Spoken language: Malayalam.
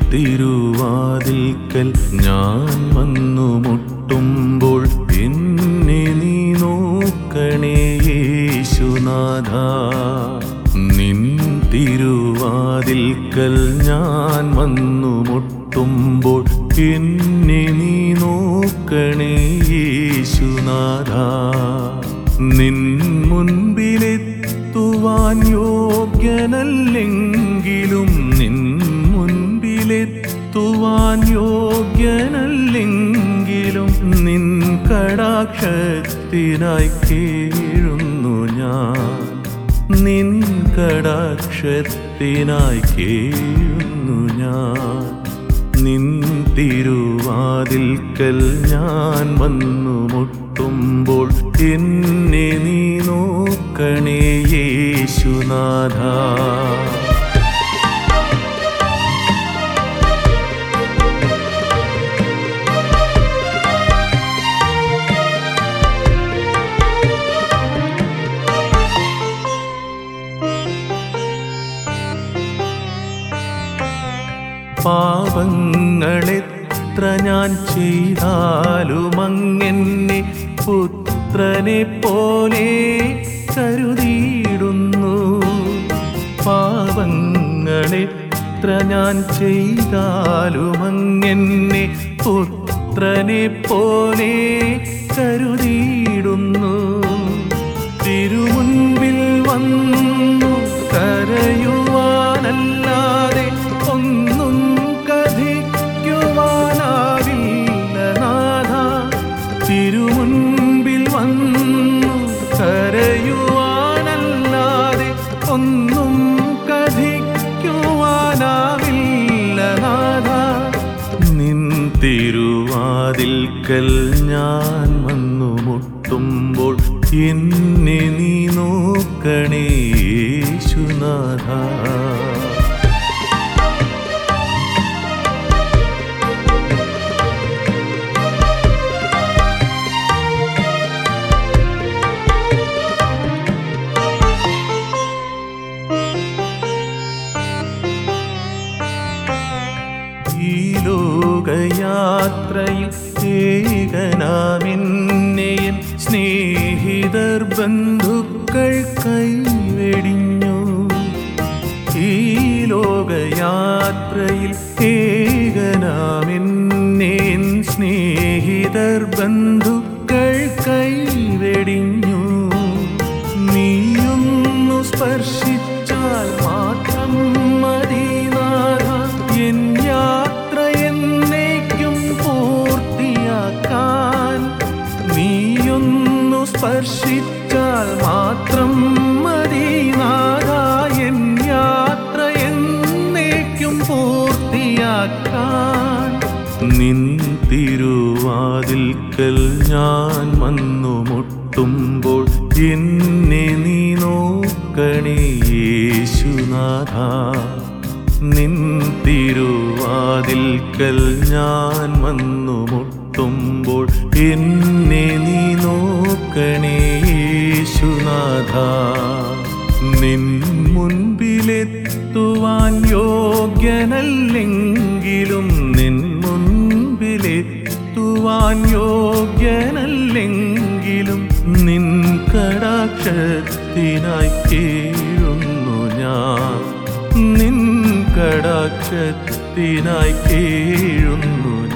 തിരുവാതിൽക്കൽ ഞാൻ വന്നു മുട്ടുമ്പോൾ എന്നെ നീ നോക്കണേ യേശുനാഥ നിൻ തിരുവാതിൽക്കൽ ഞാൻ വന്നു മുട്ടുമ്പോൾ എന്നെ നീ നോക്കണേ യേശുനാഥ നിൻ മുൻപിലെത്തുവാൻ യോഗ്യനല്ലെങ്കിലും നിൻ മുൻപിലെത്തുവാൻ യോഗ്യനല്ലെങ്കിലും നിൻ കടാക്ഷത്തിനായി കേഴുന്നു ഞാൻ നിൻ കടാക്ഷത്തിനായി കേഴുന്നു ഞാൻ നിൻ തിരുവാതിൽക്കൽ ഞാൻ വന്നു മുട്ടുമ്പോൾ എന്നെ നീ നോക്കണേ യേശുനാഥ പാപങ്ങളെത്ര ഞാൻ ചെയ്താലും അങ്ങെന്നെ പുത്രനെ പോലെ കരുതിയിടുന്നു പാപങ്ങളെത്ര ഞാൻ ചെയ്താലും അങ്ങെന്നെ പുത്രനെ പോലെ കരുതിയിടുന്നു തിരുമുൻപിൽ വന്നു കരയുവാനല്ലാതെ ഒന്നും കഥിക്കുവാനാവില്ല നാഥ തിരുമുൻപിൽ വന്നു കരയുവാനല്ലാതെ ഒന്നും കഥിക്കുവാനാവില്ല നാഥ നിൻ തിരുവാതിൽക്കൽ ഞാൻ വന്നു മുട്ടുമ്പോൾ എന്നെ നീ നോക്കണേ യേശുനാഥ ഈ ലോകയാത്രയിൽ ഏകനാമിന്നെയൻ സ്നേഹിതർ ബന്ധുക്കൾ കൈവെടിഞ്ഞു ഈ ലോകയാത്രയിൽ ഏകനാമിന്നെൻ സ്നേഹിതർ ബന്ധുക്കൾ കൈവെടിഞ്ഞു നീയൊന്നു സ്പർശിച്ചാൽ മാത്രം മതി നാഥ എൻ യാത്ര എന്നേക്കും പൂർത്തിയാക്കാൻ നീയൊന്നു സ്പർശിച്ചാൽ മാത്രം മതി നാഥ എൻ യാത്ര എന്നേക്കും പൂർത്തിയാക്കാൻ നിൻ തിരുവാതിൽക്കൽ ഞാൻ വന്നു മുട്ടുമ്പോൾ എന്നെ നീ നോക്കണേ യേശുനാഥ നിൻ തിരുവാതിൽക്കൽ ഞാൻ വന്നു മുട്ടുമ്പോൾ എന്നെ നീ നോക്കണേ യേശുനാഥ നിൻ മുൻപിലെത്തുവാൻ യോഗ്യനല്ലെങ്കിലും നിൻ മുൻപിലെത്തുവാൻ യോഗ്യനല്ലെങ്കിലും നിൻ കടാക്ഷത്തിനായി കേഴുന്നു ഞാൻ നിൻ കടാക്ഷത്തിനായി കേഴുന്നു